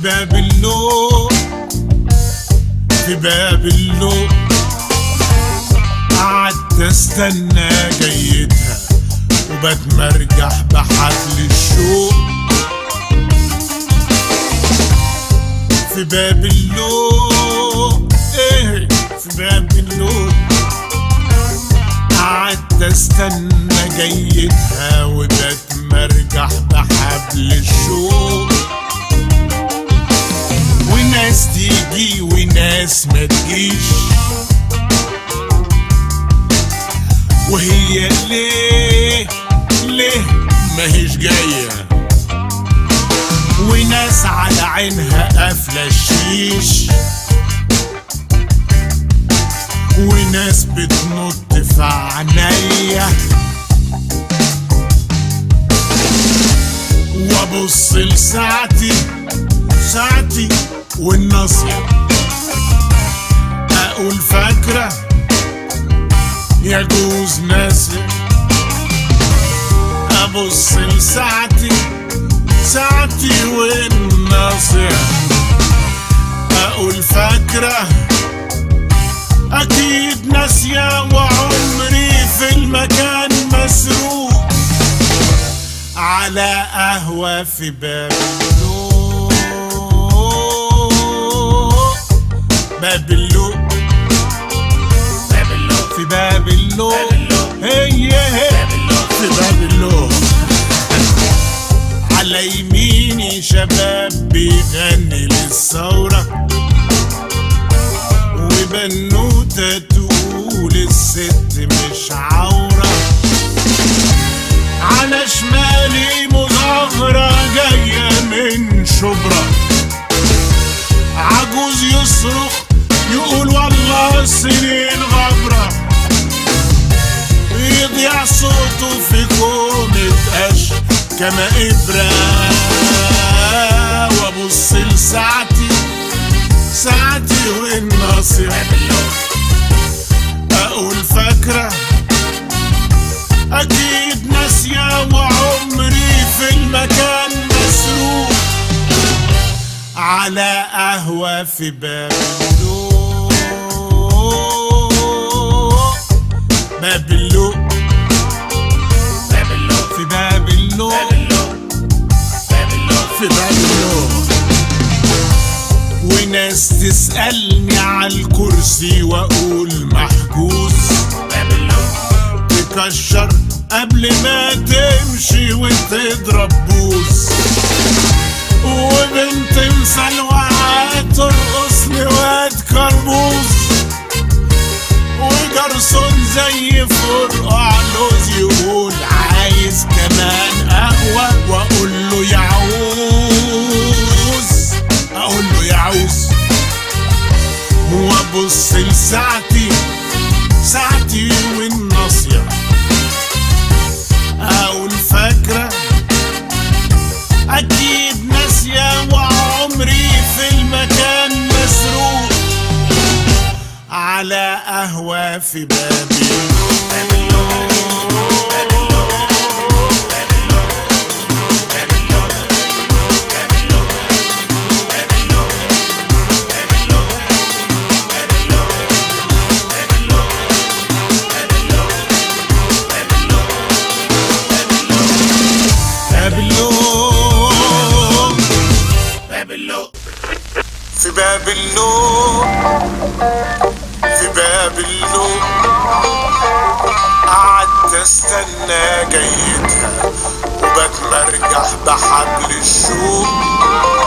باب اللوق في باب اللوق قعدت استنى جيتها وبتمرجح بحبل الشوق في باب اللوق ايه في باب اللوق قعدت استنى جيتها وبتمرجح بحبل الشوق وناس تيجي وناس ما تجيش وهي ليه ليه ماهيش جايه وناس على عينها قافلة الشيش وناس بتنط في عينيا وابص لساعتي ساعتي والناصية اقول فاكرة يجوز ناسي ابص لساعتي ساعتي والناصية اقول فاكرة اكيد ناسية وعمري في المكان مسروق على قهوة في باب اللوق باب اللوق باب اللوق في باب اللوق باب اللوق. هي هي باب اللوق في باب اللوق على يميني شباب بيغني للثورة وبنوتة تقول الست مش عورة على شمالي مظاهرة جاية من شبرا عجوز يصرخ يقول والله السنين غبرة يضيع صوته في كومة قش كما إبرة وأبص لساعتي ساعتي والناصية باب اللوق أقول فاكرة أكيد ناسية وعمري في المكان مسروق على قهوة في باب اللوق باب اللوق باب اللوق في باب اللوق باب اللوق باب اللوق في باب اللوق وناس تسألني على الكرسي وأقول محجوز باب اللوق تكشر قبل ما تمشي وتضرب بوس وبنت مسلوعة ترقص لواد كربوز وجرسون زي فرقع لوز يقول عايز كمان قهوة واقول له يعوز اقول له يعوز وابص لساعتي ساعتي والناصية اقول فاكرة اكيد ناسية وعمري في المكان مسروق على قهوة في بابي باب اللوق باب اللوق باب اللوق باب اللوق باب اللوق باب اللوق باب اللوق باب اللوق باب اللوق باب اللوق باب اللوق باب اللوق باب اللوق باب اللوق في باب اللوق في باب اللوق قعدت استنى جيتها وبتمرجح بحبل الشوق